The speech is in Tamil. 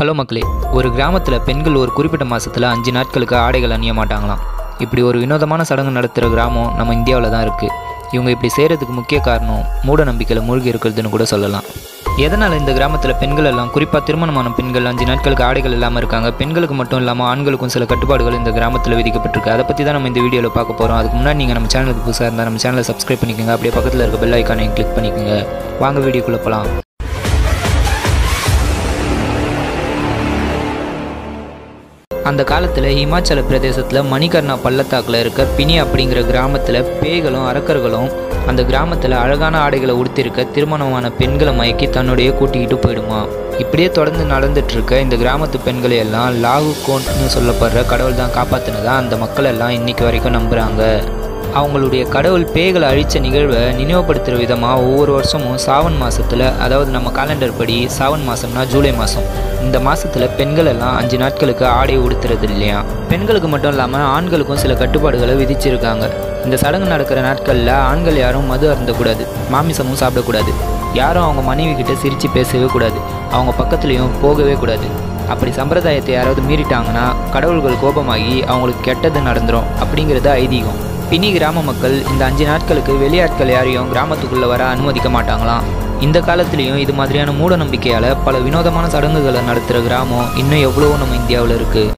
ஹலோ மக்களே ஒரு கிராமத்தில் பெண்கள் ஒரு குறிப்பிட்ட மாதத்தில் அஞ்சு நாட்களுக்கு ஆடைகள் அணிய மாட்டாங்களாம் இப்படி ஒரு வினோதமான சடங்கு நடத்துகிற கிராமம் நம்ம இந்தியாவில் தான் இருக்குது இவங்க இப்படி செய்கிறதுக்கு முக்கிய காரணம் மூட நம்பிக்கையில் மூழ்கி இருக்கிறதுன்னு கூட சொல்லலாம் எதனால் இந்த கிராமத்தில் பெண்கள் எல்லாம் குறிப்பாக திருமணமான பெண்கள் அஞ்சு நாட்களுக்கு ஆடைகள் இல்லாமல் இருக்காங்க பெண்களுக்கு மட்டும் இல்லாமல் ஆண்களுக்கும் சில கட்டுப்பாடுகள் இந்த கிராமத்தில் விதிக்கப்பட்டிருக்கு அதை பற்றி தான் நம்ம இந்த வீடியோவில் பார்க்க போகிறோம் அதுக்கு முன்னாடி நீங்கள் நம்ம சேனலுக்கு புதுசாக இருந்தால் நம்ம சேனலை சப்ஸ்கிரைப் பண்ணிக்கோங்க அப்படியே பக்கத்தில் இருக்க பெல் ஐக்கானையும் கிளிக் பண்ணிக்கோங்க வாங்க வீடியோக்குள்ளே போகலாம் அந்த காலத்தில் இமாச்சல பிரதேசத்தில் மணிகர்ணா பள்ளத்தாக்கில் இருக்க பினி அப்படிங்கிற கிராமத்தில் பேய்களும் அரக்கர்களும் அந்த கிராமத்தில் அழகான ஆடைகளை உடுத்திருக்க திருமணமான பெண்களை மயக்கி தன்னுடைய கூட்டிக்கிட்டு போயிடுமா இப்படியே தொடர்ந்து நடந்துட்டு இருக்க இந்த கிராமத்து பெண்களை எல்லாம் லாகு கோன்ட்னு சொல்லப்படுற கடவுள் தான் காப்பாற்றினதா அந்த மக்கள் எல்லாம் இன்னைக்கு வரைக்கும் நம்புகிறாங்க அவங்களுடைய கடவுள் பேய்களை அழித்த நிகழ்வை நினைவுபடுத்துகிற விதமாக ஒவ்வொரு வருஷமும் சாவன் மாதத்தில் அதாவது நம்ம காலண்டர் படி சாவன் மாதம்னா ஜூலை மாதம் இந்த மாதத்தில் பெண்கள் எல்லாம் அஞ்சு நாட்களுக்கு ஆடை உடுத்துறது இல்லையா பெண்களுக்கு மட்டும் இல்லாமல் ஆண்களுக்கும் சில கட்டுப்பாடுகளை விதிச்சிருக்காங்க இந்த சடங்கு நடக்கிற நாட்களில் ஆண்கள் யாரும் மது அருந்தக்கூடாது மாமிசமும் சாப்பிடக்கூடாது யாரும் அவங்க மனைவி கிட்ட சிரித்து பேசவே கூடாது அவங்க பக்கத்துலேயும் போகவே கூடாது அப்படி சம்பிரதாயத்தை யாராவது மீறிட்டாங்கன்னா கடவுள்கள் கோபமாகி அவங்களுக்கு கெட்டது நடந்துரும் அப்படிங்கிறது ஐதீகம் பினி கிராம மக்கள் இந்த அஞ்சு நாட்களுக்கு வெளியாட்கள் யாரையும் கிராமத்துக்குள்ளே வர அனுமதிக்க மாட்டாங்களாம் இந்த காலத்துலேயும் இது மாதிரியான மூட நம்பிக்கையால் பல வினோதமான சடங்குகளை நடத்துகிற கிராமம் இன்னும் எவ்வளவோ நம்ம இந்தியாவில் இருக்குது